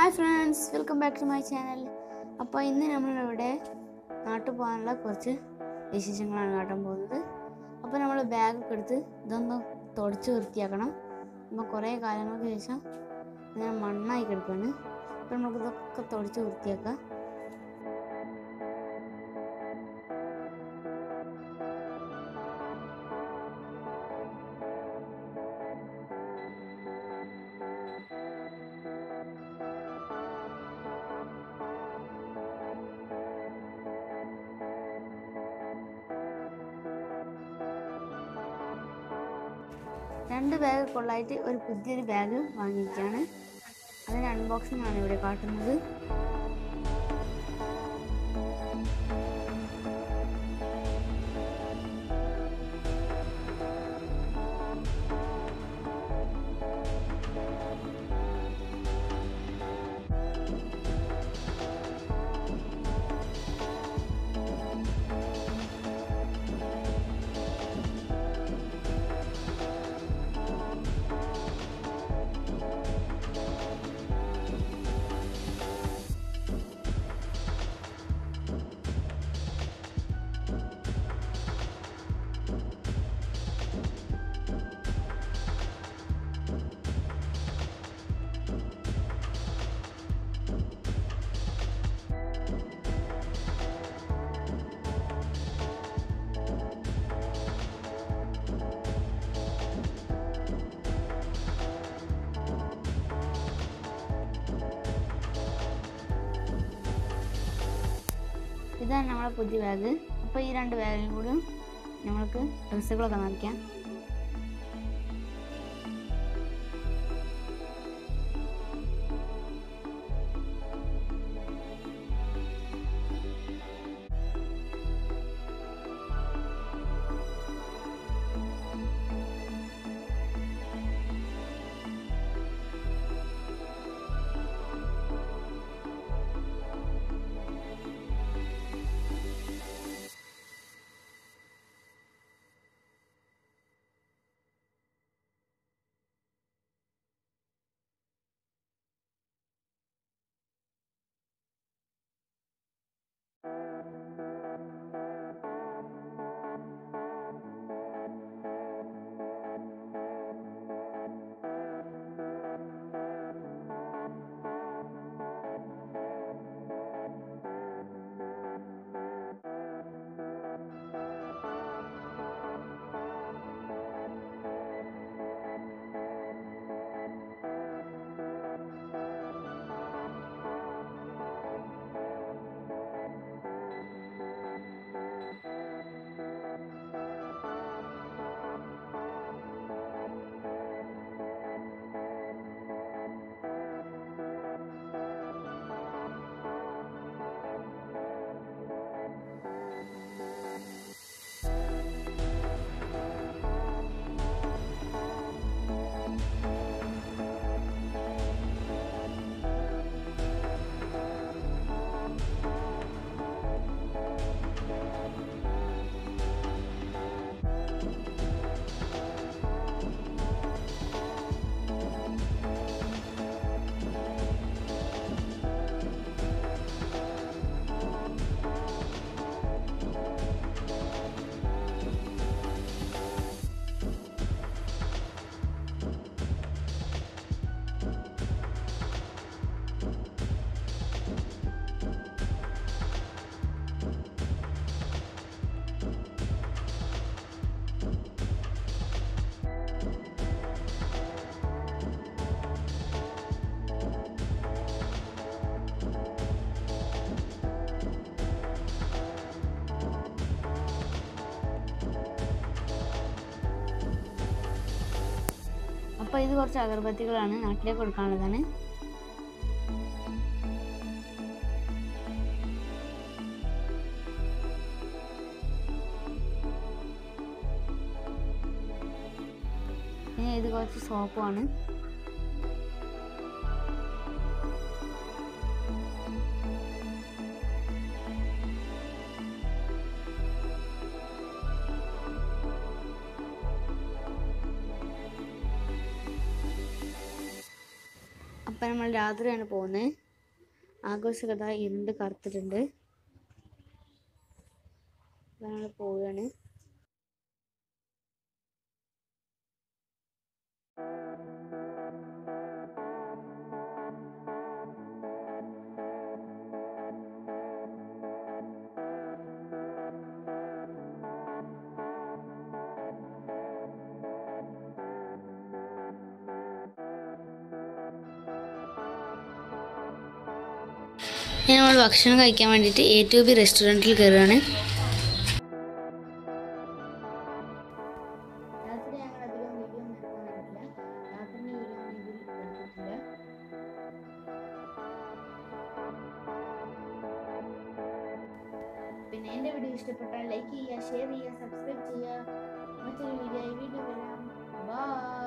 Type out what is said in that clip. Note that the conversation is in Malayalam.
hi friends welcome back to my channel അപ്പോൾ ഇന്ന് നമ്മളിവിടെ നാട്ടിൽ പോകാനുള്ള കുറച്ച് വിശേഷങ്ങളാണ് കാട്ടാൻ പോകുന്നത് അപ്പോൾ നമ്മൾ ബാഗൊക്കെ എടുത്ത് ഇതൊന്ന് തുടച്ച് വൃത്തിയാക്കണം നമ്മൾ കുറേ കാലങ്ങൾക്ക് ശേഷം ഇങ്ങനെ മണ്ണായി കിടക്കുകയാണ് അപ്പോൾ നമുക്ക് ഇതൊക്കെ തുടച്ച് വൃത്തിയാക്കാം രണ്ട് ബാഗ് കൊള്ളായിട്ട് ഒരു പുതിയൊരു ബാഗ് വാങ്ങിയിരിക്കുകയാണ് അതിന് അൺബോക്സിംഗ് ആണ് ഇവിടെ കാട്ടുന്നത് ഇതാണ് നമ്മളെ പുതിയ ബാഗ് അപ്പോൾ ഈ രണ്ട് ബാഗിലും കൂടി നമ്മൾക്ക് ഡ്രസ്സുകളൊക്കെ നിറയ്ക്കാം അപ്പോൾ ഇത് കുറച്ച് അഗർബത്തികളാണ് നാട്ടിലേക്ക് കൊടുക്കാനുള്ളതാണ് പിന്നെ ഇത് കുറച്ച് സോപ്പുമാണ് അപ്പം നമ്മൾ രാത്രിയാണ് പോകുന്നത് ആഘോഷകഥ ഇരുണ്ട് കറുത്തിട്ടുണ്ട് നമ്മൾ പോവുകയാണ് ഇനി നമ്മൾ ഭക്ഷണം കഴിക്കാൻ വേണ്ടിയിട്ട് എ ടു ബി റെസ്റ്റോറൻറ്റിൽ കയറുകയാണ് രാത്രി ഞങ്ങൾ അധികം വീഡിയോ ഒന്നും എടുക്കാൻ പറ്റില്ല രാത്രിൻ്റെ വീഡിയോ ഒന്നും ഇതിൽ എടുത്തിട്ടില്ല പിന്നെ എൻ്റെ വീഡിയോ ഇഷ്ടപ്പെട്ടാൽ ലൈക്ക് ചെയ്യുക ഷെയർ ചെയ്യുക സബ്സ്ക്രൈബ് ചെയ്യുക മറ്റൊരു വീഡിയോ വീഡിയോ വരാം ബൈ